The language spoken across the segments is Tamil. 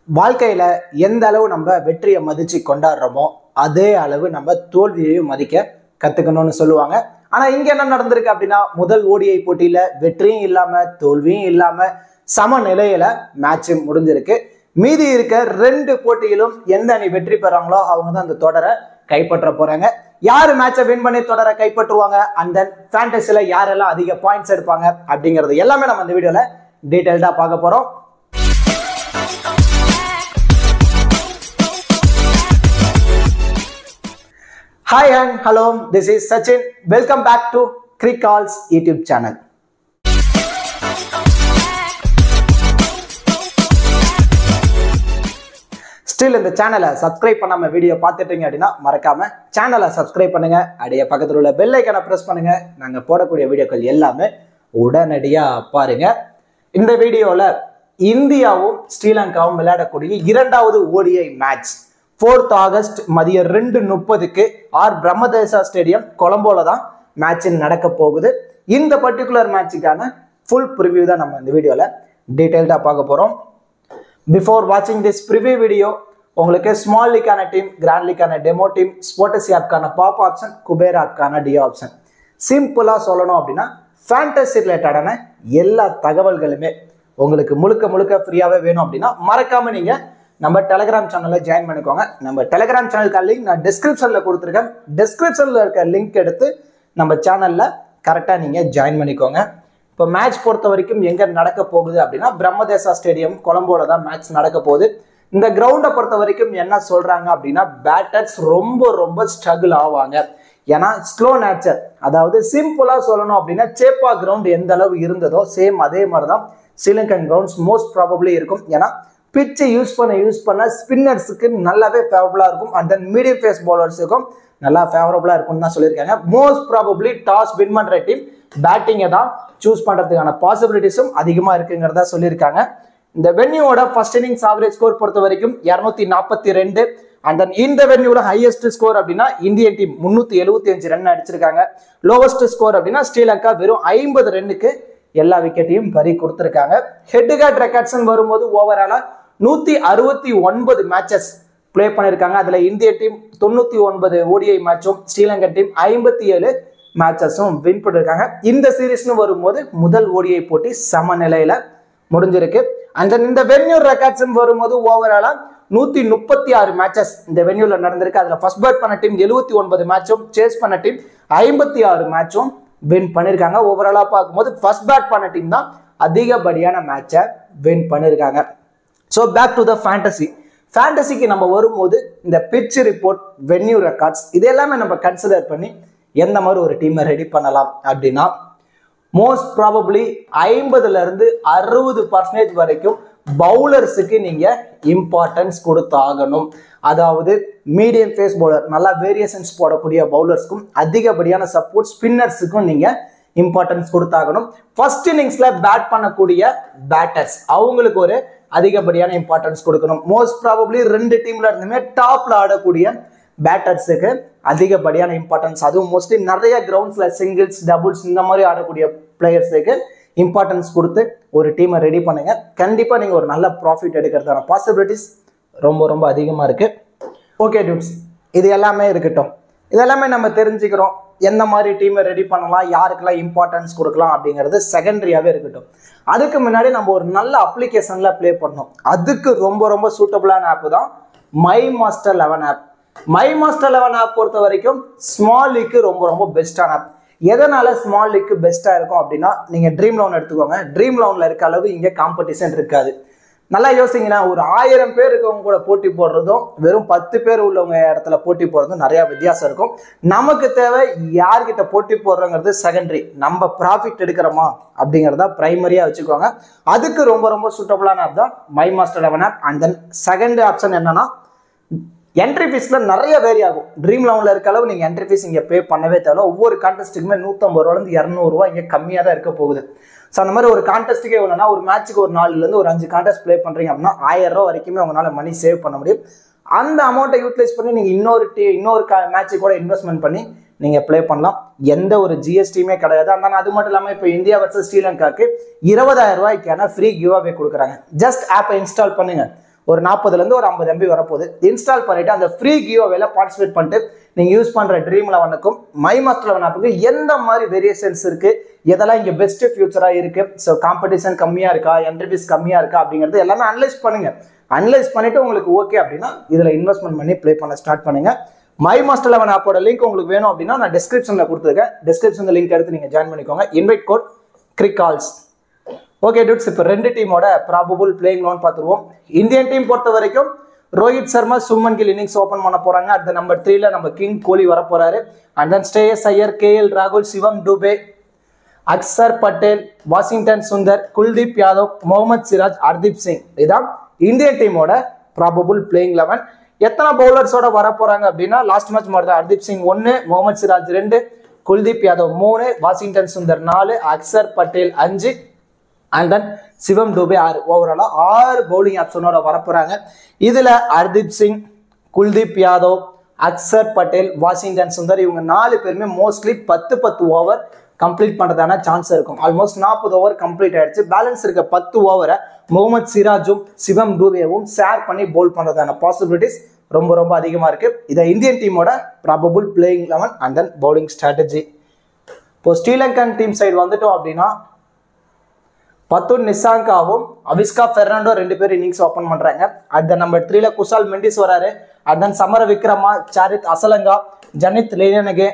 வாழ்க்கையில எந்த அளவு நம்ம வெற்றியை மதிச்சு கொண்டாடுறோமோ அதே அளவு நம்ம தோல்வியையும் மதிக்க கத்துக்கணும்னு சொல்லுவாங்க ஆனா இங்க என்ன நடந்திருக்கு அப்படின்னா முதல் ஓடிஐ போட்டியில வெற்றியும் இல்லாம தோல்வியும் இல்லாம சம நிலையில மேட்ச் முடிஞ்சிருக்கு மீதி இருக்க ரெண்டு போட்டியிலும் எந்த அணி வெற்றி பெறாங்களோ அவங்க தான் அந்த தொடரை கைப்பற்ற போறாங்க யாரு மேட்சை வின் பண்ணி தொடரை கைப்பற்றுவாங்க அந்த ஃபேண்டசில யாரெல்லாம் அதிக பாயிண்ட்ஸ் எடுப்பாங்க அப்படிங்கிறது எல்லாமே நம்ம இந்த வீடியோல டீட்டெயில்டா பார்க்க போறோம் hi and hello this is Sachin welcome back to cricals YouTube channel still இந்த சேனலை சப்ஸ்கிரைப் பண்ணாம வீடியோ பார்த்துட்டீங்க அப்படின்னா மறக்காம சேனலை சப்ஸ்கிரைப் பண்ணுங்க அப்படியே பக்கத்தில் உள்ள பெல் ஐக்கனை ப்ரெஸ் பண்ணுங்க நாங்கள் போடக்கூடிய வீடியோக்கள் எல்லாமே உடனடியாக பாருங்க இந்த வீடியோவில் இந்தியாவும் ஸ்ரீலங்காவும் விளையாடக்கூடிய இரண்டாவது ஓடிஐ மேட்ச் ஃபோர்த் ஆகஸ்ட் மதியம் ரெண்டு முப்பதுக்கு ஆர் பிரம்மதேசா ஸ்டேடியம் கொலம்போல தான் மேட்ச் நடக்க போகுது இந்த பர்டிகுலர் மேட்சுக்கான ஃபுல் ப்ரிவ்யூ தான் நம்ம இந்த வீடியோவில் டீட்டெயில்டாக பார்க்க போகிறோம் பிஃபோர் வாட்சிங் திஸ் ப்ரிவியூ வீடியோ உங்களுக்கு ஸ்மால் லீக்கான டீம் கிராண்ட் லீக்கான டெமோ டீம் ஸ்போர்டசி ஆப்கான பாப் ஆப்ஷன் குபேர் ஆப்கான டியோ ஆப்ஷன் சிம்பிளாக சொல்லணும் அப்படின்னா ஃபேண்டசி ரிலேட்டடான எல்லா தகவல்களுமே உங்களுக்கு முழுக்க முழுக்க ஃப்ரீயாகவே வேணும் அப்படின்னா மறக்காம நீங்கள் நம்ம டெலிகிராம் சேனலில் ஜாயின் பண்ணிக்கோங்க நம்ம டெலிகிராம் சேனலுக்கு லிங்க் நான் டிஸ்கிரிப்ஷனில் கொடுத்துருக்கேன் டிஸ்கிரிப்ஷனில் இருக்க லிங்க் எடுத்து நம்ம சேனலில் கரெக்டாக நீங்கள் ஜாயின் பண்ணிக்கோங்க இப்போ மேட்ச் பொறுத்த வரைக்கும் எங்கே நடக்க போகுது அப்படின்னா பிரம்மதேசா ஸ்டேடியம் கொலம்போல தான் மேட்ச் நடக்க போகுது இந்த கிரவுண்டை பொறுத்த வரைக்கும் என்ன சொல்றாங்க அப்படின்னா பேட்டர்ஸ் ரொம்ப ரொம்ப ஸ்ட்ரகிள் ஆவாங்க ஏன்னா ஸ்லோ நேச்சர் அதாவது சிம்பிளாக சொல்லணும் அப்படின்னா சேப்பா கிரவுண்ட் எந்த அளவு இருந்ததோ சேம் அதே மாதிரி தான் ஸ்ரீலங்கன் கிரவுண்ட்ஸ் மோஸ்ட் ப்ராபப்ளி இருக்கும் ஏன்னா பிச்சை யூஸ் பண்ண யூஸ் பண்ண ஸ்பின்னர்ஸுக்கு நல்லாவே ஃபேவரபுளாக இருக்கும் அண்ட் தென் மீடியம் ஃபேஸ் பவுலர்ஸுக்கும் நல்லா ஃபேவரபுளாக இருக்கும்னு தான் சொல்லியிருக்காங்க மோஸ்ட் ப்ராபப்ளி டாஸ் வின் பண்ணுற டீம் பேட்டிங்கை தான் சூஸ் பண்ணுறதுக்கான பாசிபிலிட்டிஸும் அதிகமாக இருக்குங்கிறதா சொல்லியிருக்காங்க இந்த வென்யூவோட ஃபர்ஸ்ட் இன்னிங்ஸ் ஆவரேஜ் ஸ்கோர் பொறுத்த வரைக்கும் இரநூத்தி நாற்பத்தி ரெண்டு அண்ட் தென் இந்த வென்யூல ஹையஸ்ட் ஸ்கோர் அப்படின்னா இந்தியன் டீம் முந்நூற்றி எழுபத்தி அஞ்சு ரன் அடிச்சிருக்காங்க லோவஸ்ட் ஸ்கோர் அப்படின்னா ஸ்ரீலங்கா வெறும் ஐம்பது ரன்னுக்கு எல்லா விக்கெட்டையும் பறி கொடுத்துருக்காங்க ஹெட் கார்ட் ரெக்கார்ட்ஸ் வரும்போது ஓவராலாக நூற்றி அறுபத்தி ஒன்பது மேட்சஸ் ப்ளே பண்ணியிருக்காங்க அதில் இந்திய டீம் தொண்ணூற்றி ஒன்பது ஓடிஐ மேட்சும் ஸ்ரீலங்கா டீம் ஐம்பத்தி ஏழு மேட்சஸும் வின் பண்ணியிருக்காங்க இந்த சீரீஸ்னு வரும்போது முதல் ஓடிஐ போட்டி சமநிலையில் முடிஞ்சிருக்கு அண்ட் தென் இந்த வென்யூ ரெக்கார்ட்ஸ் வரும்போது ஓவராலா நூத்தி முப்பத்தி ஆறு மேட்சஸ் இந்த வென்யூல நடந்திருக்கு அதுல ஃபர்ஸ்ட் பேட் பண்ண டீம் எழுபத்தி ஒன்பது மேட்சும் சேஸ் பண்ண டீம் ஐம்பத்தி ஆறு மேட்சும் வின் பண்ணிருக்காங்க ஓவராலா பார்க்கும்போது ஃபர்ஸ்ட் பேட் பண்ண டீம் தான் அதிகப்படியான மேட்சை வின் பண்ணிருக்காங்க so back to the fantasy ஃபேண்டசிக்கு நம்ம வரும்போது இந்த பிச் ரிப்போர்ட் வென்யூ ரெக்கார்ட்ஸ் இது எல்லாமே நம்ம கன்சிடர் பண்ணி எந்த மாதிரி ஒரு டீமை ரெடி பண்ணலாம் அப்படின்னா மோஸ்ட் ப்ராபப்ளி ஐம்பதுல இருந்து அறுபது பர்சன்டேஜ் வரைக்கும் பவுலர்ஸுக்கு நீங்க இம்பார்ட்டன்ஸ் கொடுத்தாகணும் அதாவது மீடியம் ஃபேஸ் பவுலர் நல்லா வேரியேஷன்ஸ் போடக்கூடிய பவுலர்ஸ்க்கும் அதிகப்படியான சப்போர்ட் ஸ்பின்னர்ஸுக்கும் நீங்க இம்பார்ட்டன்ஸ் கொடுத்தாகணும் ஃபர்ஸ்ட் இன்னிங்ஸ்ல பேட் பண்ணக்கூடிய பேட்டர்ஸ் அவங்களுக்கு ஒரு அதிகப்படியான இம்பார்ட்டன்ஸ் கொடுக்கணும் மோஸ்ட் ப்ராபப்ளி ரெண்டு டீம்ல இருந்துமே டாப்ல ஆடக்கூடிய பேட்டர்ஸுக்கு அதிகப்படியான இம்பார்ட்டன்ஸ் அதுவும் மோஸ்ட்லி நிறைய கிரவுண்ட்ஸில் சிங்கிள்ஸ் டபுள்ஸ் இந்த மாதிரி ஆடக்கூடிய பிளேயர்ஸுக்கு இம்பார்ட்டன்ஸ் கொடுத்து ஒரு டீமை ரெடி பண்ணுங்க கண்டிப்பாக நீங்கள் ஒரு நல்ல ப்ராஃபிட் எடுக்கிறதான பாசிபிலிட்டிஸ் ரொம்ப ரொம்ப அதிகமாக இருக்கு ஓகே டியூட்ஸ் இது எல்லாமே இருக்கட்டும் இது எல்லாமே நம்ம தெரிஞ்சுக்கிறோம் எந்த மாதிரி டீமை ரெடி பண்ணலாம் யாருக்கெல்லாம் இம்பார்ட்டன்ஸ் கொடுக்கலாம் அப்படிங்கிறது செகண்டரியாகவே இருக்கட்டும் அதுக்கு முன்னாடி நம்ம ஒரு நல்ல அப்ளிகேஷனில் ப்ளே பண்ணோம் அதுக்கு ரொம்ப ரொம்ப சூட்டபுளான ஆப் தான் my master eleven app my master eleven app பொறுத்த வரைக்கும் ஸ்மால் லீக்கு ரொம்ப ரொம்ப பெஸ்டான ஆப் எதனால ஸ்மால் லீக்கு பெஸ்ட்டாக இருக்கும் அப்படின்னா நீங்கள் ட்ரீம் லோன் எடுத்துக்கோங்க ட்ரீம் லோனில் இருக்க அளவு இங்கே காம்படிஷன் இருக்காது நல்லா யோசிங்கன்னா ஒரு ஆயிரம் பேர் இருக்கவங்க கூட போட்டி போடுறதும் வெறும் பத்து பேர் உள்ளவங்க இடத்துல போட்டி போடுறதும் நிறைய வித்தியாசம் இருக்கும் நமக்கு தேவை யார்கிட்ட போட்டி போடுறோங்கிறது செகண்டரி நம்ம ப்ராஃபிட் எடுக்கிறோமா அப்படிங்கிறத ப்ரைமரியாக வச்சுக்கோங்க அதுக்கு ரொம்ப ரொம்ப சூட்டபுளான ஆப் தான் my master eleven app and then second option என்னன்னா என்ட்ரி ஃபீஸில் நிறைய வேரி ஆகும் ட்ரீம் லெவனில் இருக்க அளவு நீங்கள் என்ட்ரி ஃபீஸ் இங்கே பே பண்ணவே தேவை ஒவ்வொரு கான்டெஸ்ட்டுக்குமே நூற்றம்பது ரூபாலேருந்து இரநூறுவா இங்கே கம்மியாக தான் இருக்க போகுது ஸோ அந்த மாதிரி ஒரு கான்டெஸ்ட்டுக்கே எவ்வளோனா ஒரு மேட்ச்சுக்கு ஒரு நாலுலேருந்து ஒரு அஞ்சு கான்டெஸ்ட் ப்ளே பண்ணுறீங்க அப்படின்னா ஆயிரம் ரூபா வரைக்குமே உங்களால் மணி சேவ் பண்ண முடியும் அந்த அமௌண்ட்டை யூட்டிலைஸ் பண்ணி நீங்கள் இன்னொரு டீ இன்னொரு கா மேட்ச்சு கூட இன்வெஸ்ட்மெண்ட் பண்ணி நீங்கள் ப்ளே பண்ணலாம் எந்த ஒரு ஜிஎஸ்டியுமே கிடையாது ஆனால் அது மட்டும் இல்லாமல் இப்போ இந்தியா வர்சஸ் ஸ்ரீலங்காக்கு இருபதாயிரம் ரூபாய்க்கான ஃப்ரீ கிவ் அவே கொடுக்குறாங்க ஜஸ்ட் ஆப்பை இன்ஸ்டால் பண்ணுங்க ஒரு நாற்பதுலேருந்து ஒரு ஐம்பது எம்பி வரப்போகுது இன்ஸ்டால் பண்ணிட்டு அந்த ஃப்ரீ கியோவேல பார்ட்டிசிபேட் பண்ணிட்டு நீங்கள் யூஸ் பண்ணுற ட்ரீம் லெவனுக்கும் மை மாஸ்டர் லெவன் ஆப்புக்கு எந்த மாதிரி வேரியேஷன்ஸ் இருக்குது எதெல்லாம் இங்கே பெஸ்ட் ஃபியூச்சராக இருக்குது ஸோ காம்படிஷன் கம்மியாக இருக்கா என்ட்ரிபிஸ் கம்மியாக இருக்கா அப்படிங்கிறது எல்லாமே அனலைஸ் பண்ணுங்க அனலைஸ் பண்ணிட்டு உங்களுக்கு ஓகே அப்படின்னா இதில் இன்வெஸ்ட்மெண்ட் பண்ணி ப்ளே பண்ண ஸ்டார்ட் பண்ணுங்க மை மாஸ்டர் லெவன் ஆப்போட லிங்க் உங்களுக்கு வேணும் அப்படின்னா நான் டிஸ்கிரிப்ஷனில் கொடுத்துருக்கேன் டிஸ்கிரிப்ஷனில் லிங்க் எடுத்து நீங்கள் ஜாயின் பண்ணிக்கோங்க invite code cric calls okay dudes இப்போ ரெண்டு டீமோட ப்ராபபிள் பிளேயிங் லோன் பார்த்துருவோம் இந்தியன் டீம் பொறுத்த வரைக்கும் ரோஹித் சர்மா சுமன் கில் இன்னிங்ஸ் ஓப்பன் பண்ண போறாங்க அடுத்த நம்பர் த்ரீல நம்ம கிங் கோலி வர போறாரு and then Shreyas Iyer K L ராகுல் சிவம் டூபே அக்சர் பட்டேல் வாஷிங்டன் சுந்தர் குல்தீப் யாதவ் முகமது சிராஜ் ஹர்தீப் சிங் இதான் இந்தியன் டீமோட ப்ராபபிள் பிளேயிங் லெவன் எத்தனை பவுலர்ஸோட வர போறாங்க அப்படின்னா லாஸ்ட் மேட்ச் மாதிரி தான் ஹர்தீப் சிங் ஒன்று முகமது சிராஜ் ரெண்டு குல்தீப் யாதவ் மூணு வாஷிங்டன் சுந்தர் நாலு அக்சர் பட்டேல் அஞ்சு அண்ட் தென் சிவம் டூபே ஆறு ஓவராலாக ஆறு பவுலிங் ஆப்ஷனோட வரப்போறாங்க இதில் ஹர்தீப் சிங் குல்தீப் யாதவ் அக்சர் பட்டேல் வாஷிங்டன் சுந்தர் இவங்க நாலு பேருமே மோஸ்ட்லி பத்து பத்து ஓவர் கம்ப்ளீட் பண்ணுறதான சான்ஸ் இருக்கும் ஆல்மோஸ்ட் நாற்பது ஓவர் கம்ப்ளீட் ஆயிடுச்சு பேலன்ஸ் இருக்க பத்து ஓவரை முகமது சிராஜும் சிவம் டூபேவும் ஷேர் பண்ணி போல் பண்ணுறதான பாசிபிலிட்டிஸ் ரொம்ப ரொம்ப அதிகமாக இருக்கு இதை இந்தியன் டீமோட probable playing eleven and then bowling strategy இப்போ ஸ்ரீலங்கன் டீம் சைடு வந்துட்டோம் அப்படின்னா பத்துன் நிசாங்காவும் அவிஸ்கா பெர்னாண்டோ ரெண்டு பேரும் இன்னிங்ஸ் ஓப்பன் பண்றாங்க அட் த நம்பர் த்ரீல குசால் மெண்டிஸ் வராரு at then Samara Wickrama Charith Asalanka Janith Liyanage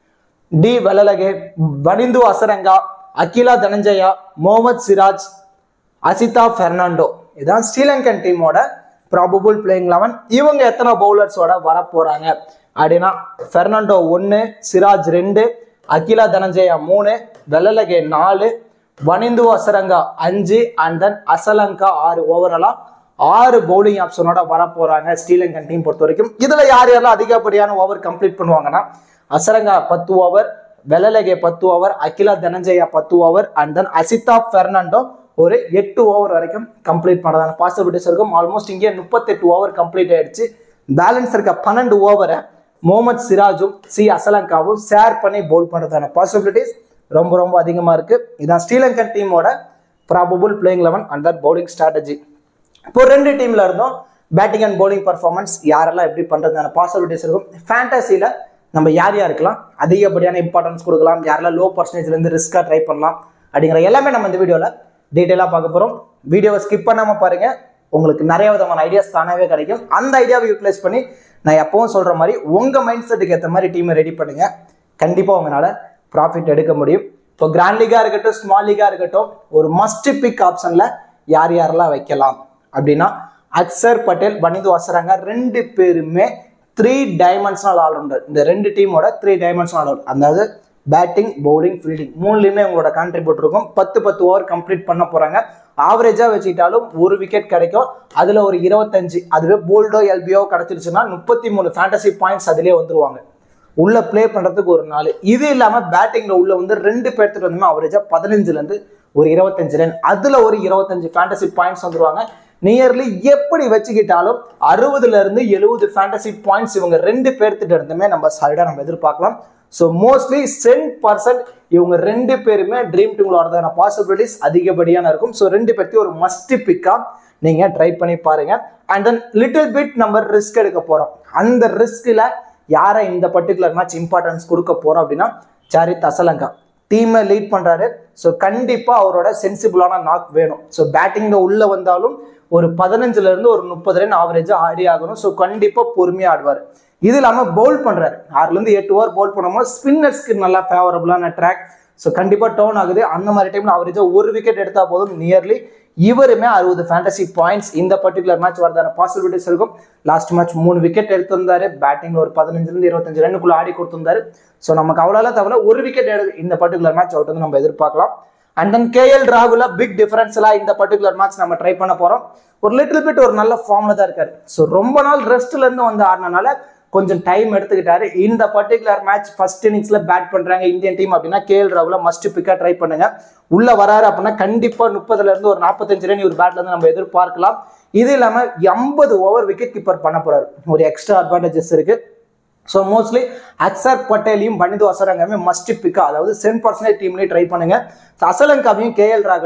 D Wellalage Wanindu Hasaranga Akila Dananjaya Mohammed Siraj Asitha Fernando இதான் ஸ்ரீலங்கன் டீமோட ப்ராபபிள் பிளேயிங் லெவன் இவங்க எத்தனை பவுலர்ஸோட வர போறாங்க அப்படின்னா பெர்னாண்டோ ஒன்று சிராஜ் ரெண்டு அகிலா தனஞ்சயா மூணு வெள்ளலகே நாலு வனிந்து அசரங்கா அஞ்சு அண்ட் தென் அசலங்கா ஆறு ஓவராலா ஆறு பவுலிங் ஆப்ஷனோட வர போறாங்க ஸ்ரீலங்கன் டீம் பொறுத்த வரைக்கும் இதுல யார் யாரெல்லாம் அதிகப்படியான ஓவர் கம்ப்ளீட் பண்ணுவாங்கன்னா அசரங்கா பத்து ஓவர் வெள்ளலகே பத்து ஓவர் அகிலா தனஞ்சயா பத்து over and then Asitha Fernando ஒரு எட்டு ஓவர் வரைக்கும் கம்ப்ளீட் பண்ணுறதான பாசிபிலிட்டிஸ் இருக்கும் ஆல்மோஸ்ட் இங்கே முப்பத்தெட்டு ஓவர் கம்ப்ளீட் ஆயிடுச்சு பேலன்ஸ் இருக்க பன்னெண்டு ஓவரை முகமது சிராஜும் சி அசலங்காவும் ஷேர் பண்ணி பவுல் பண்ணுறதான பாசிபிலிட்டிஸ் ரொம்ப ரொம்ப அதிகமாக இருக்குது இதான் ஸ்ரீலங்கன் டீமோட probable playing eleven and that bowling strategy இப்போ ரெண்டு டீம்ல இருந்தும் பேட்டிங் அண்ட் bowling பர்ஃபார்மன்ஸ் யாரெல்லாம் எப்படி பண்ணுறதுக்கான பாசிபிலிட்டிஸ் இருக்கும் ஃபேண்டசியில் நம்ம யார் யாருக்கெல்லாம் அதிகப்படியான இம்பார்ட்டன்ஸ் கொடுக்கலாம் யாரெல்லாம் லோ பர்சன்டேஜ்லேருந்து ரிஸ்க்காக ட்ரை பண்ணலாம் அப்படிங்கிற எல்லாமே நம்ம இந்த வீடியோவில் டீட்டெயிலாக பார்க்க போகிறோம் வீடியோவை ஸ்கிப் பண்ணாமல் பாருங்கள் உங்களுக்கு நிறைய விதமான ஐடியாஸ் தானாகவே கிடைக்கும் அந்த ஐடியாவை யூட்டிலைஸ் பண்ணி நான் எப்பவும் சொல்கிற மாதிரி உங்கள் மைண்ட் செட்டுக்கு ஏற்ற மாதிரி டீமை ரெடி பண்ணுங்கள் கண்டிப்பாக உங்களால் ப்ராஃபிட் எடுக்க முடியும் இப்போ கிராண்ட் லீகாக இருக்கட்டும் ஸ்மால் லீகாக இருக்கட்டும் ஒரு மஸ்ட் பிக் ஆப்ஷனில் யார் யாரெல்லாம் வைக்கலாம் அப்படின்னா அக்சர் பட்டேல் பனிது வசராங்க ரெண்டு பேருமே த்ரீ டைமென்ஷனல் ஆல்ரவுண்டர் இந்த ரெண்டு டீமோட த்ரீ டைமென்ஷனல் ஆல்ரவுண்டர் அதாவது பேட்டிங் பவுலிங் ஃபீல்டிங் மூணுலையுமே உங்களோட கான்ட்ரிபியூட் இருக்கும் பத்து பத்து ஓவர் கம்ப்ளீட் பண்ண போகிறாங்க ஆவரேஜாக வச்சுக்கிட்டாலும் ஒரு விக்கெட் கிடைக்கும் அதில் ஒரு இருபத்தஞ்சு அதுவே போல்டோ எல்பியோ கிடச்சிருச்சுன்னா முப்பத்தி மூணு ஃபேண்டசி பாயிண்ட்ஸ் அதிலே வந்துருவாங்க உள்ள ப்ளே பண்ணுறதுக்கு ஒரு நாள் இது இல்லாமல் பேட்டிங்கில் உள்ள வந்து ரெண்டு பேர்த்துட்டு வந்து அவரேஜாக பதினஞ்சுலேருந்து ஒரு இருபத்தஞ்சு ரன் அதில் ஒரு இருபத்தஞ்சு ஃபேண்டசி பாயிண்ட்ஸ் வந்துருவாங்க நியர்லி எப்படி வச்சுக்கிட்டாலும் அறுபதுல இருந்து எழுபது ஃபேண்டசி பாயிண்ட்ஸ் இவங்க ரெண்டு பேர்த்திட்ட இருந்துமே நம்ம சாலிடாக நம்ம எதிர்பார்க்கலாம் ஸோ மோஸ்ட்லி சென் பர்சன்ட் இவங்க ரெண்டு பேருமே ட்ரீம் டீமில் வரதான பாசிபிலிட்டிஸ் அதிகப்படியான இருக்கும் ஸோ ரெண்டு பேர்த்தையும் ஒரு மஸ்ட் பிக்காக நீங்கள் ட்ரை பண்ணி பாருங்க அண்ட் தென் லிட்டில் பிட் நம்ம ரிஸ்க் எடுக்க போகிறோம் அந்த ரிஸ்கில் யாரை இந்த பர்டிகுலர் மேட்ச் இம்பார்ட்டன்ஸ் கொடுக்க போகிறோம் அப்படின்னா சாரித் அசலங்கா டீமை லீட் பண்ணுறாரு ஸோ கண்டிப்பாக அவரோட சென்சிபிளான நாக் வேணும் ஸோ பேட்டிங்கில் உள்ளே வந்தாலும் ஒரு பதினஞ்சுல இருந்து ஒரு முப்பது ரன் ஆவரேஜாக ஆடி ஆகணும் ஸோ கண்டிப்பாக பொறுமையாக ஆடுவார் இது இல்லாமல் பவுல் பண்ணுறாரு ஆறுலேருந்து எட்டு ஓவர் பவுல் பண்ணும்போது ஸ்பின்னர்ஸ்க்கு நல்லா ஃபேவரபுளான ட்ராக் ஸோ கண்டிப்பாக டவுன் ஆகுது அந்த மாதிரி டைமில் அவரேஜாக ஒரு விக்கெட் எடுத்தால் போதும் நியர்லி இவருமே அறுபது ஃபேண்டசி பாயிண்ட்ஸ் இந்த பர்டிகுலர் மேட்ச் வரதான பாசிபிலிட்டிஸ் இருக்கும் லாஸ்ட் மேட்ச் மூணு விக்கெட் எடுத்திருந்தாரு பேட்டிங்ல ஒரு பதினஞ்சுலேருந்து இருபத்தஞ்சு ரன்னுக்குள்ள ஆடி கொடுத்திருந்தாரு ஸோ நமக்கு அவ்வளோ தவிர ஒரு விக்கெட் எடு இந்த பர்டிகுலர் மேட்ச் அவுட் வந்து நம்ம எதிர்பார்க்கலாம் அண்ட் தென் கேஎல் ராகுல பிக் டிஃபரன்ஸ்லாம் இந்த பர்டிகுலர் மேட்ச் நம்ம ட்ரை பண்ண போறோம் ஒரு லிட்டில் பிட் ஒரு நல்ல ஃபார்ம்ல தான் இருக்காரு ஸோ ரொம்ப நாள் ரெஸ்ட்ல இருந்து வந்து ஆடினால கொஞ்சம் டைம் எடுத்துக்கிட்டாரு இந்த பர்டிகுலர் மேட்ச் ஃபர்ஸ்ட் இன்னிங்ஸ்ல பேட் பண்றாங்க இந்தியன் டீம் அப்படின்னா கேஎல் ராகுல மஸ்ட் பிக்கா ட்ரை பண்ணுங்க உள்ள வராரு அப்படின்னா கண்டிப்பா முப்பதுல இருந்து ஒரு நாற்பத்தஞ்சு ரன் ஒரு பேட்ல இருந்து நம்ம எதிர்பார்க்கலாம் இது இல்லாம எண்பது ஓவர் விக்கெட் கீப்பர் பண்ண போறாரு ஒரு எக்ஸ்ட்ரா அட்வான்டேஜஸ் இருக்கு ஸோ மோஸ்ட்லி அக்சர் பட்டேலையும் பனிது அசரங்காவையும் மஸ்ட் பிக்கா அதாவது சென் பர்சன்டேஜ் டீம்லேயும் ட்ரை பண்ணுங்க So, அசலங்காவையும் கேஎல் ராகுலையும்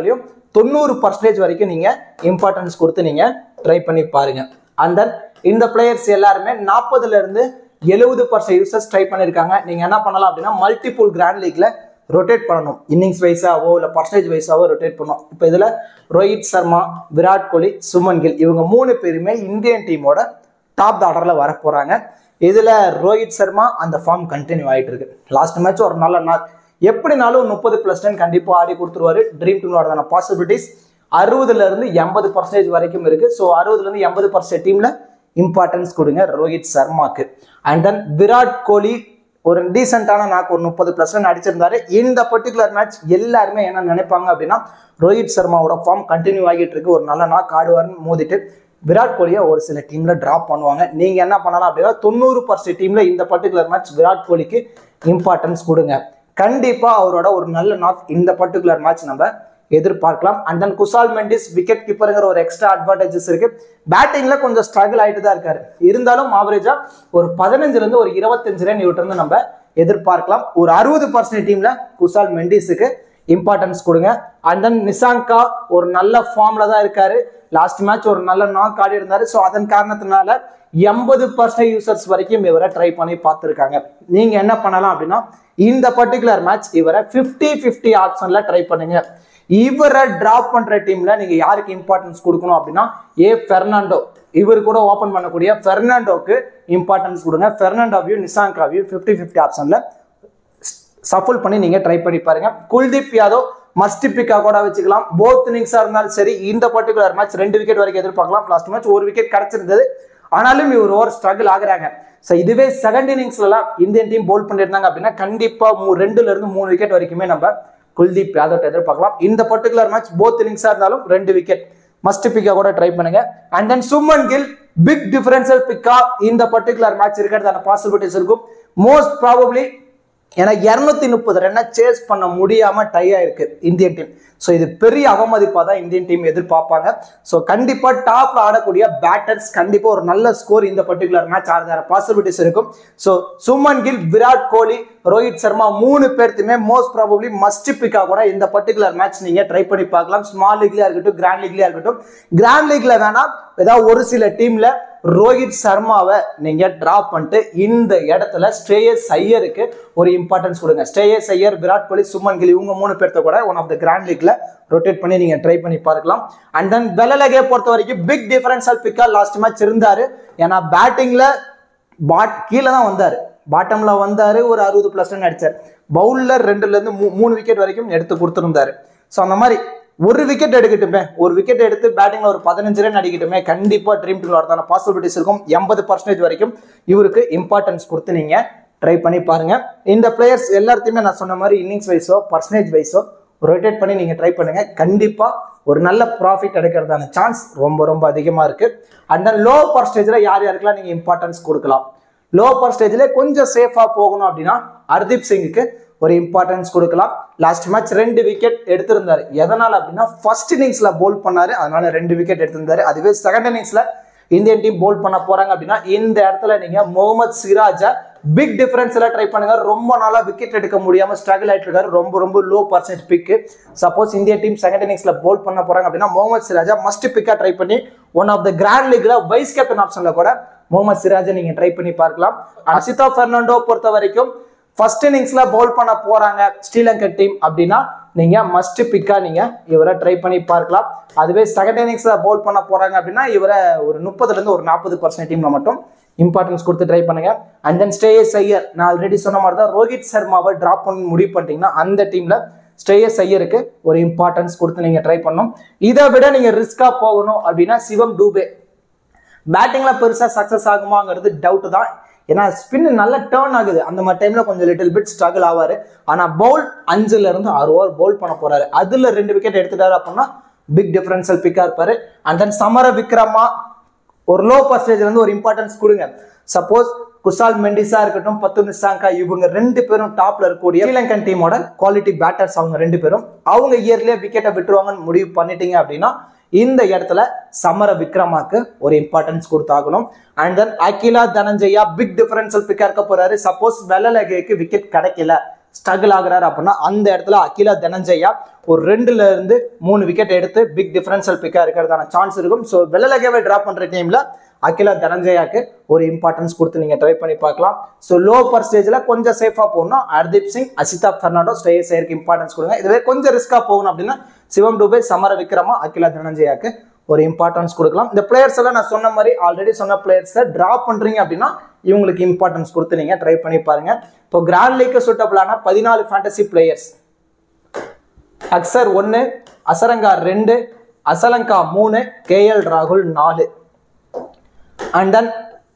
தொண்ணூறு பர்சன்டேஜ் வரைக்கும் நீங்க இம்பார்ட்டன்ஸ் கொடுத்து நீங்க ட்ரை பண்ணி பாருங்க அண்ட் தென் இந்த பிளேயர்ஸ் எல்லாருமே நாற்பதுல இருந்து எழுபது பர்சன்ட் யூசர்ஸ் ட்ரை பண்ணியிருக்காங்க நீங்க என்ன பண்ணலாம் அப்படின்னா மல்டிபிள் கிராண்ட் லீக்ல ரொட்டேட் பண்ணணும் இன்னிங்ஸ் வைஸாவோ இல்லை பர்சன்டேஜ் வைஸாவோ ரொட்டேட் பண்ணணும் இப்போ இதில் ரோஹித் சர்மா விராட் கோலி சுமன் கில் இவங்க மூணு பேருமே இந்தியன் டீமோட டாப் ஆர்டரில் வர போகிறாங்க இதில் ரோஹித் சர்மா அந்த ஃபார்ம் கண்டினியூ ஆகிட்டு இருக்கு லாஸ்ட் மேட்ச் ஒரு நல்ல நாள் எப்படினாலும் முப்பது ப்ளஸ் டென் கண்டிப்பாக ஆடி கொடுத்துருவாரு ட்ரீம் டீமோட பாசிபிலிட்டிஸ் அறுபதுல இருந்து எண்பது பர்சன்டேஜ் வரைக்கும் இருக்கு ஸோ அறுபதுல இருந்து எண்பது பர்சன்ட் டீம்ல இம்பார்ட்டன்ஸ் கொடுங்க ரோஹித் சர்மாக்கு அண்ட் தென் விராட் கோலி ஒரு டீசெண்டான நாக்கு ஒரு முப்பது பர்சன்ட் அடிச்சிருந்தாரு இந்த பர்டிகுலர் மேட்ச் எல்லாருமே என்ன நினைப்பாங்க அப்படின்னா ரோஹித் சர்மாவோட ஃபார்ம் கண்டினியூ ஆகிட்டு இருக்கு ஒரு நல்ல நாக் ஆடுவார்னு மோதிட்டு விராட் கோலியை ஒரு சில டீம்ல டிராப் பண்ணுவாங்க நீங்க என்ன பண்ணலாம் அப்படின்னா தொண்ணூறு பர்சன்ட் டீம்ல இந்த பர்டிகுலர் மேட்ச் விராட் கோலிக்கு இம்பார்ட்டன்ஸ் கொடுங்க கண்டிப்பா அவரோட ஒரு நல்ல நாக் இந்த பர்டிகுலர் மேட்ச் நம்ம எதிர்பார்க்கலாம் and then Kusal Mendis wicket கீப்பருங்கிற ஒரு எக்ஸ்ட்ரா அட்வான்டேஜஸ் இருக்கு பேட்டிங்ல கொஞ்சம் ஸ்ட்ரகிள் ஆயிட்டு தான் இருக்காரு இருந்தாலும் ஆவரேஜா ஒரு பதினஞ்சுல இருந்து ஒரு இருபத்தஞ்சு ரன் இவர்கிட்ட இருந்து நம்ம எதிர்பார்க்கலாம் ஒரு அறுபது பர்சன்ட் டீம்ல குசால் மெண்டிஸுக்கு இம்பார்ட்டன்ஸ் கொடுங்க அண்ட் தென் நிசாங்கா ஒரு நல்ல ஃபார்ம்ல தான் இருக்காரு லாஸ்ட் மேட்ச் ஒரு நல்ல நாக் ஆடி இருந்தாரு ஸோ அதன் காரணத்தினால எண்பது பர்சன்ட் யூசர்ஸ் வரைக்கும் இவரை ட்ரை பண்ணி பார்த்துருக்காங்க நீங்க என்ன பண்ணலாம் அப்படின்னா இந்த பர்டிகுலர் மேட்ச் இவரை ஃபிஃப்டி ஃபிஃப்டி ஆப்ஷன்ல ட்ரை பண்ணுங்க இவரை டிராப் பண்ற டீம்ல நீங்க யாருக்கு இம்பார்ட்டன்ஸ் கொடுக்கணும் அப்படின்னா ஏ பெர்னாண்டோ இவர் கூட ஓபன் பண்ணக்கூடிய பெர்னாண்டோக்கு இம்பார்ட்டன்ஸ் கொடுங்க பெர்னாண்டோவையும் நிசாங்காவையும் ஃபிஃப்டி ஃபிஃப்டி ஆப்ஷன்ல சஃபுல் பண்ணி நீங்க ட்ரை பண்ணி பாருங்க குல்தீப் யாதவ் மஸ்ட் பிக்கா கூட வச்சுக்கலாம் போத் இன்னிங்ஸா இருந்தாலும் சரி இந்த பர்டிகுலர் மேட்ச் ரெண்டு விக்கெட் வரைக்கும் எதிர்பார்க்கலாம் லாஸ்ட் மேட்ச் ஒரு விக்கெட் கிடைச்சிருந்தது ஆனாலும் இவர் ஓவர் ஸ்ட்ரகிள் ஆகுறாங்க ஸோ இதுவே செகண்ட் இன்னிங்ஸ்லாம் இந்தியன் டீம் போல் பண்ணியிருந்தாங்க அப்படின்னா கண்டிப்பா மூ- ரெண்டுல இருந்து மூணு விக்கெட் வரைக்குமே நம்ம குல்தீப் யாதவ் எதிர்பார்க்கலாம் இந்த பர்டிகுலர் மேட்ச் போத் இன்னிங்ஸா இருந்தாலும் ரெண்டு விக்கெட் மஸ்ட் பிக்கா கூட ட்ரை பண்ணுங்க and then Shubman Gill pick differential பிக்கா இந்த பர்டிகுலர் மேட்ச் இருக்கிறதான பாசிபிலிட்டிஸ் இருக்கும் மோஸ்ட் ப்ராபப்ளி ஏன்னா இரநூத்தி முப்பது ரன்னை சேஸ் பண்ண முடியாம டை ஆயிருக்கு இந்தியன் டீம் ஸோ இது பெரிய அவமதிப்பாக தான் இந்தியன் டீம் எதிர்பார்ப்பாங்க ஸோ கண்டிப்பா டாப்ல ஆடக்கூடிய பேட்டர்ஸ் கண்டிப்பா ஒரு நல்ல ஸ்கோர் இந்த பர்டிகுலர் மேட்ச் ஆடுற பாசிபிலிட்டிஸ் இருக்கும் ஸோ சுமன் கில் விராட் கோலி ரோஹித் சர்மா மூணு பேர்த்துமே மோஸ்ட் ப்ராபப்ளி மஸ்ட் பிக்கா கூட இந்த பர்டிகுலர் மேட்ச் நீங்க ட்ரை பண்ணி பார்க்கலாம் ஸ்மால் லீக்லயா இருக்கட்டும் கிராண்ட் லீக்லயா இருக்கட்டும் கிராண்ட் லீக்ல வேணா ஏதாவது ஒரு சில டீம்ல ரோஹித் சர்மாவை நீங்க டிராப் பண்ணிட்டு இந்த இடத்துல ஸ்ரேயஸ் ஐயருக்கு ஒரு இம்பார்ட்டன்ஸ் கொடுங்க ஸ்ரேயஸ் ஐயர் விராட் கோலி சுமன் கில் இவங்க மூணு பேர்த்த கூட ஒன் ஆஃப் த கிராண்ட் லீக்ல ரொட்டேட் பண்ணி நீங்க ட்ரை பண்ணி பார்க்கலாம் அண்ட் தென் வெலலகே பொறுத்த வரைக்கும் பிக் டிஃபரன்ஷியல் பிக்கா லாஸ்ட் மேட்ச் இருந்தாரு ஏன்னா பேட்டிங்ல பாட் கீழே தான் வந்தாரு பாட்டம்ல வந்தாரு ஒரு அறுபது பிளஸ் ரன் அடிச்சார் பவுலர் ரெண்டுல இருந்து மூ- மூணு விக்கெட் வரைக்கும் எடுத்து கொடுத்துருந்தாரு ஸோ அந்த மாதிரி ஒரு விக்கெட் எடுக்கட்டுமே ஒரு விக்கெட் எடுத்து பேட்டிங்ல ஒரு பதினஞ்சு ரன் அடிக்கட்டுமே கண்டிப்பா ட்ரீம் டீம் வரதான பாசிபிலிட்டிஸ் இருக்கும் எண்பது பர்சன்டேஜ் வரைக்கும் இவருக்கு இம்பார்ட்டன்ஸ் கொடுத்து நீங்க ட்ரை பண்ணி பாருங்க இந்த பிளேயர்ஸ் எல்லாத்தையுமே நான் சொன்ன மாதிரி இன்னிங்ஸ் வைஸோ பர்சன்டேஜ் வைஸோ ரொட்டேட் பண்ணி நீங்க ட்ரை பண்ணுங்க கண்டிப்பா ஒரு நல்ல ப்ராஃபிட் எடுக்கிறதான சான்ஸ் ரொம்ப ரொம்ப அதிகமா இருக்கு அண்ட் தென் லோ பர்சன்டேஜ்ல யார் யாருக்கெல்லாம் நீங்க இம்பார்ட்டன்ஸ் கொடுக்கலாம் லோ பர்சன்டேஜ்ல கொஞ்சம் சேஃபா போகணும் அப்படின்னா ஹர்தீப் சிங்குக்கு ஒரு இம்பார்ட்டன்ஸ் கொடுக்கலாம் லாஸ்ட் மேட்ச் ரெண்டு விக்கெட் எடுத்திருந்தாரு எதனால அப்படின்னா ஃபர்ஸ்ட் இன்னிங்ஸ்ல போல் பண்ணாரு அதனால ரெண்டு விக்கெட் எடுத்திருந்தாரு அதுவே செகண்ட் இன்னிங்ஸ்ல இந்தியன் டீம் போல் பண்ண போறாங்க அப்படின்னா இந்த இடத்துல நீங்க முகமது சிராஜா பிக் டிஃபரன்ஸ்ல ட்ரை பண்ணுங்க ரொம்ப நாளா விக்கெட் எடுக்க முடியாம ஸ்ட்ரகிள் ஆயிட்டு இருக்காரு ரொம்ப ரொம்ப low percentage pick suppose Indian team second இன்னிங்ஸ்ல போல் பண்ண போறாங்க அப்படின்னா முகமது சிராஜா மஸ்ட் பிக்கா ட்ரை பண்ணி ஒன் ஆஃப் த கிராண்ட் லீக்ல வைஸ் கேப்டன் ஆப்ஷன்ல கூட முகமது சிராஜை நீங்க ட்ரை பண்ணி பார்க்கலாம் அசிதா பெர்னாண்டோ பொறுத்த வரைக்கும் ஃபர்ஸ்ட் இன்னிங்ஸ்ல பவுல் பண்ண போறாங்க ஸ்ரீலங்கா டீம் அப்படின்னா நீங்க மஸ்ட் பிக்கா நீங்க இவரை ட்ரை பண்ணி பார்க்கலாம் அதுவே செகண்ட் இன்னிங்ஸ்ல பவுல் பண்ண போறாங்க அப்படின்னா இவரை ஒரு முப்பதுல இருந்து ஒரு நாற்பது பர்சன்ட் டீம்ல மட்டும் இம்பார்ட்டன்ஸ் கொடுத்து ட்ரை பண்ணுங்க அண்ட் தென் ஸ்டேயஸ் ஐயர் நான் ஆல்ரெடி சொன்ன மாதிரி தான் ரோஹித் சர்மாவை டிராப் பண்ணி முடிவு பண்ணிட்டீங்கன்னா அந்த டீம்ல ஸ்டேயஸ் ஐயருக்கு ஒரு இம்பார்ட்டன்ஸ் கொடுத்து நீங்க ட்ரை பண்ணணும் இதை விட நீங்க ரிஸ்கா போகணும் அப்படின்னா சிவம் டூபே பேட்டிங்ல பெருசா சக்சஸ் ஆகுமாங்கிறது டவுட் தான் ஏன்னா ஸ்பின் நல்ல டேர்ன் ஆகுது அந்த மாதிரி டைம்ல கொஞ்சம் லிட்டில் பிட் ஸ்ட்ரகிள் ஆவாரு ஆனா பவுல் அஞ்சுல இருந்து ஆறு ஓவர் பவுல் பண்ண போறாரு அதுல ரெண்டு விக்கெட் எடுத்துட்டாரு அப்படின்னா பிக் டிஃபரன்ஷியல் பிக்கா இருப்பாரு அண்ட் தென் சமர விக்ரமா ஒரு லோ பர்சன்டேஜ்ல இருந்து ஒரு இம்பார்ட்டன்ஸ் கொடுங்க சப்போஸ் குசால் மெண்டிஸா இருக்கட்டும் பத்து நிசாங்கா இவங்க ரெண்டு பேரும் டாப்ல இருக்கக்கூடிய ஸ்ரீலங்கன் டீமோட குவாலிட்டி பேட்டர்ஸ் அவங்க ரெண்டு பேரும் அவங்க இயர்லயே விக்கெட்டை விட்டுருவாங்கன்னு முடிவு பண்ணிட்டீங்க அப்படின்னா இந்த இடத்துல சமர விக்ரமாக்கு ஒரு இம்பார்ட்டன்ஸ் கொடுத்தாகணும் and then Akila Dananjaya pick differential பிக்கா இருக்க போறாரு சப்போஸ் வெள்ளலகேக்கு விக்கெட் கிடைக்கல ஸ்ட்ரகிள் ஆகுறாரு அப்படின்னா அந்த இடத்துல அகிலா தனஞ்சயா ஒரு ரெண்டுல இருந்து மூணு விக்கெட் எடுத்து பிக் டிஃபரன்ஷியல் பிக்கா இருக்கிறதான சான்ஸ் இருக்கும் ஸோ வெள்ளலகேவை டிராப் பண்ற டீம்ல அகிலா தனஞ்சயாக்கு ஒரு இம்பார்ட்டன்ஸ் கொடுத்து நீங்க ட்ரை பண்ணி பார்க்கலாம் ஸோ லோ பர்சன்டேஜ்ல கொஞ்சம் சேஃபா போகணும் ஹர்தீப் சிங் அசிதா பெர்னாண்டோ ஸ்டேயஸ் ஐயருக்கு இம்பார்ட்டன்ஸ் கொடுங்க இதுவே கொஞ்சம் ரிஸ்கா போகணும் அப்படின்னா சிவம் டூபே சமர விக்ரமா அகிலா தனஞ்சயாக்கு ஒரு இம்பார்ட்டன்ஸ் கொடுக்கலாம் இந்த பிளேயர்ஸ் எல்லாம் நான் சொன்ன மாதிரி ஆல்ரெடி சொன்ன பிளேயர்ஸை டிராப் பண்றீங்க அப்படின்னா இவங்களுக்கு இம்பார்ட்டன்ஸ் கொடுத்து நீங்க ட்ரை பண்ணி பாருங்க இப்போ கிராண்ட் லீக்கு சூட்டபிளான பதினாலு ஃபேண்டசி பிளேயர்ஸ் அக்சர் ஒன்று அசரங்கா ரெண்டு அசலங்கா மூணு கேஎல் ராகுல் நாலு அண்ட் தென்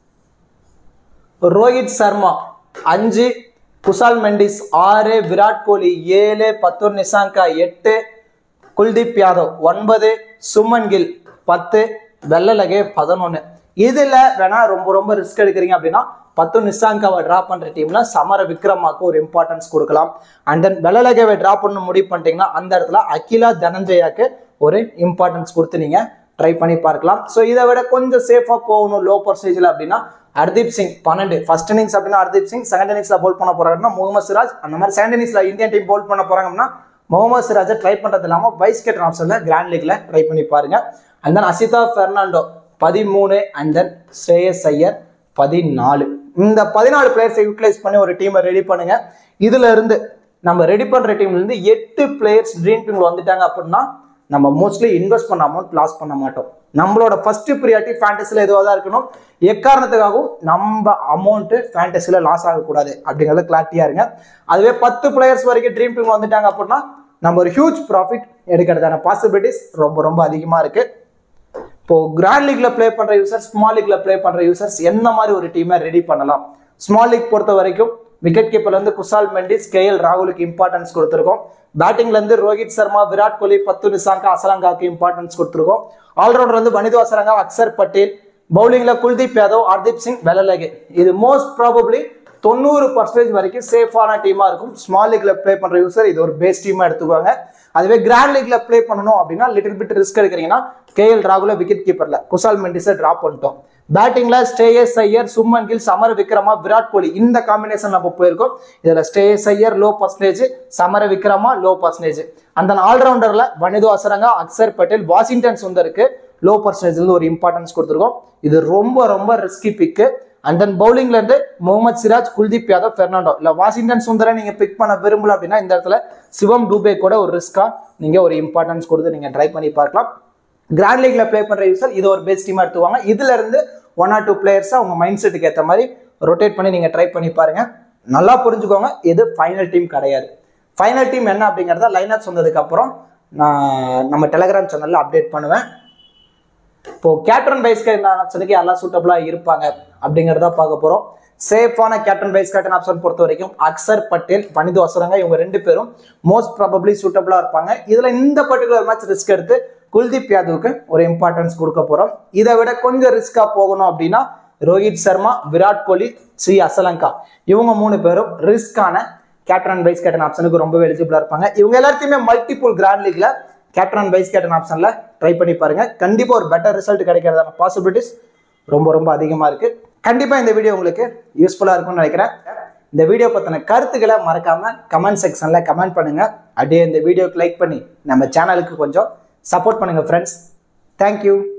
ரோஹித் சர்மா அஞ்சு குசால் மெண்டிஸ் ஆறு விராட் கோலி ஏழு பத்தூர் நிசாங்கா எட்டு குல்தீப் யாதவ் ஒன்பது சுமன் கில் பத்து வெள்ளலகே பதினொன்று இதில் வேணா ரொம்ப ரொம்ப ரிஸ்க் எடுக்கிறீங்க அப்படின்னா பத்து நிசாங்காவை ட்ராப் பண்ணுற டீம்ல சமர விக்ரமாக்கு ஒரு இம்பார்ட்டன்ஸ் கொடுக்கலாம் அண்ட் தென் வெள்ளலகேவை ட்ராப் பண்ண முடிவு பண்ணிட்டீங்கன்னா அந்த இடத்துல அகிலா தனஞ்சயாக்கு ஒரு இம்பார்ட்டன்ஸ் கொடுத்து நீங்கள் ட்ரை பண்ணி பார்க்கலாம் ஸோ இதை விட கொஞ்சம் சேஃபாக போகணும் லோ பர்சன்டேஜில் அப்படின்னா ஹர்தீப் சிங் பன்னெண்டு ஃபர்ஸ்ட் இன்னிங்ஸ் அப்படின்னா ஹர்தீப் சிங் செகண்ட் இன்னிங்ஸ்ல போல் பண்ண போறாங்கன்னா முகமது சிராஜ் அந்த மாதிரி செகண்ட் இன்னிங்ஸ்ல இந்தியன் டீம் போல் பண்ண போறாங்க அப்படின்னா முகமது சிராஜை ட்ரை பண்றது இல்லாம வைஸ் கேப்டன் ஆப்ஷன்ல கிராண்ட் லீக்ல ட்ரை பண்ணி பாருங்க அண்ட் தென் அசிதா பெர்னாண்டோ பதிமூணு அண்ட் தென் ஸ்ரேயஸ் ஐயர் பதினாலு இந்த பதினாலு பிளேயர்ஸை யூட்டிலைஸ் பண்ணி ஒரு டீமை ரெடி பண்ணுங்க இதுல இருந்து நம்ம ரெடி பண்ற டீம்ல இருந்து எட்டு பிளேயர்ஸ் ட்ரீம் டீம்ல வந்துட்டாங்க அப்படின்னா நம்ம மோஸ்ட்லி இன்வெஸ்ட் பண்ண அமௌண்ட் லாஸ் பண்ண மாட்டோம் நம்மளோட ஃபர்ஸ்ட் ப்ரியாரிட்டி ஃபேண்டஸில் எதுவாக தான் இருக்கணும் எக்காரணத்துக்காகவும் நம்ம அமௌண்ட்டு ஃபேண்டஸில் லாஸ் ஆகக்கூடாது அப்படிங்கிறத கிளாரிட்டியாக இருங்க அதுவே பத்து பிளேயர்ஸ் வரைக்கும் ட்ரீம் டீம் வந்துட்டாங்க அப்படின்னா நம்ம ஒரு ஹியூஜ் ப்ராஃபிட் எடுக்கிறதான பாசிபிலிட்டிஸ் ரொம்ப ரொம்ப அதிகமாக இருக்குது இப்போ கிராண்ட் லீக்ல ப்ளே பண்ற யூசர்ஸ் ஸ்மால் லீக்ல ப்ளே பண்ற யூசர்ஸ் என்ன மாதிரி ஒரு டீமை ரெடி பண்ணலாம் ஸ்மால் லீக் பொறுத்த வரைக்கும் விக்கெட் கீப்பர்ல இருந்து குசால் மெண்டிஸ் கேஎல் ராகுலுக்கு இம்பார்ட்டன்ஸ் கொடுத்துருக்கோம் பேட்டிங்ல இருந்து ரோஹித் சர்மா விராட் கோலி பத்து நிசாங்கா அசலங்காக்கு இம்பார்ட்டன்ஸ் கொடுத்துருக்கோம் ஆல்ரவுண்டர் வந்து வனிது அசலங்கா அக்சர் பட்டேல் பவுலிங்ல குல்தீப் யாதவ் ஹர்தீப் சிங் வெலலகே இது மோஸ்ட் ப்ராபப்ளி தொண்ணூறு பர்சன்டேஜ் வரைக்கும் சேஃபான டீமா இருக்கும் ஸ்மால் லீக்ல ப்ளே பண்ற யூசர் இது ஒரு பேஸ் டீமா எடுத்துக்குவாங்க அதுவே கிராண்ட் லீக்ல ப்ளே பண்ணணும் அப்படின்னா லிட்டில் பிட் ரிஸ்க் எடுக்கிறீங்கன்னா கேஎல் ராகுல விக்கெட் கீப்பர்ல குசால் மெண்டிஸை டிராப் பண்ணிட்டோம் பேட்டிங்ல ஸ்டேயஸ் ஐயர் சும்மன் கில் சமர விக்ரமா விராட் கோலி இந்த காம்பினேஷன் நம்ம போயிருக்கோம் இதுல Shreyas Iyer low percentage Samara Wickrama low percentage அந்த ஆல்ரவுண்டர்ல வனிது அசரங்கா அக்சர் பட்டேல் வாஷிங்டன் சுந்தருக்கு லோ பர்சன்டேஜ்ல ஒரு இம்பார்ட்டன்ஸ் கொடுத்துருக்கோம் இது ரொம்ப ரொம்ப ரிஸ்கி பிக்கு அண்ட் தென் பவுலிங்ல இருந்து முகமது சிராஜ் குல்தீப் யாதவ் பெர்னாண்டோ இல்ல வாஷிங்டன் சுந்தரை நீங்க பிக் பண்ண விரும்பல அப்படின்னா இந்த இடத்துல சிவம் டூபே கூட ஒரு ரிஸ்கா நீங்க ஒரு இம்பார்ட்டன்ஸ் கொடுத்து நீங்க ட்ரை பண்ணி பார்க்கலாம் கிராண்ட் லீக்ல ப்ளே பண்ற யூசர் இது ஒரு பெஸ்ட் டீமா எடுத்துவாங்க இதுல இருந்து ஒன் ஆர் டூ பிளேயர்ஸை உங்க மைண்ட் செட்டுக்கு ஏற்ற மாதிரி ரொட்டேட் பண்ணி நீங்க ட்ரை பண்ணி பாருங்க நல்லா புரிஞ்சுக்கோங்க இது ஃபைனல் டீம் கிடையாது ஃபைனல் டீம் என்ன அப்படிங்கிறத லைனப்ஸ் வந்ததுக்கு அப்புறம் நான் நம்ம டெலகிராம் சேனல்ல அப்டேட் பண்ணுவேன் இப்போ கேப்டன் வைஸ் கேப்டன் ஆப்ஷனுக்கு யாரெல்லாம் சூட்டபிளா இருப்பாங்க அப்படிங்கிறத பார்க்க போறோம் சேஃபான கேப்டன் வைஸ் கேப்டன் ஆப்ஷன் பொறுத்த வரைக்கும் அக்சர் பட்டேல் வனிது அசுரங்க இவங்க ரெண்டு பேரும் மோஸ்ட் ப்ராபப்ளி சூட்டபிளா இருப்பாங்க இதுல இந்த பர்டிகுலர் மேட்ச் ரிஸ்க் எடுத்து குல்தீப் யாதவுக்கு ஒரு இம்பார்ட்டன்ஸ் கொடுக்க போறோம் இதை விட கொஞ்சம் ரிஸ்கா போகணும் அப்படின்னா ரோஹித் சர்மா விராட் கோலி ஸ்ரீ அசலங்கா இவங்க மூணு பேரும் ரிஸ்கான கேப்டன் அண்ட் வைஸ் கேப்டன் ஆப்ஷனுக்கு ரொம்பவே எலிஜிபிளா இருப்பாங்க இவங்க எல்லாத்தையுமே மல்டிபிள் கிராண்ட் லீக்ல கேப்டன் அண்ட் வைஸ் கேப்டன் ஆப்ஷன்ல ட்ரை பண்ணி பாருங்க கண்டிப்பா ஒரு பெட்டர் ரிசல்ட் கிடைக்கிறதான பாசிபிலிட்டிஸ் ரொம்ப ரொம்ப அதிகமா இருக்கு கண்டிப்பா இந்த வீடியோ உங்களுக்கு யூஸ்ஃபுல்லா இருக்கும்னு நினைக்கிறேன் இந்த வீடியோ பத்தின கருத்துக்களை மறக்காம கமெண்ட் செக்ஷன்ல கமெண்ட் பண்ணுங்க அப்படியே இந்த வீடியோக்கு லைக் பண்ணி நம்ம சேனலுக்கு கொஞ்சம் சப்போர்ட் பண்ணுங்க ஃப்ரெண்ட்ஸ் தேங்க்யூ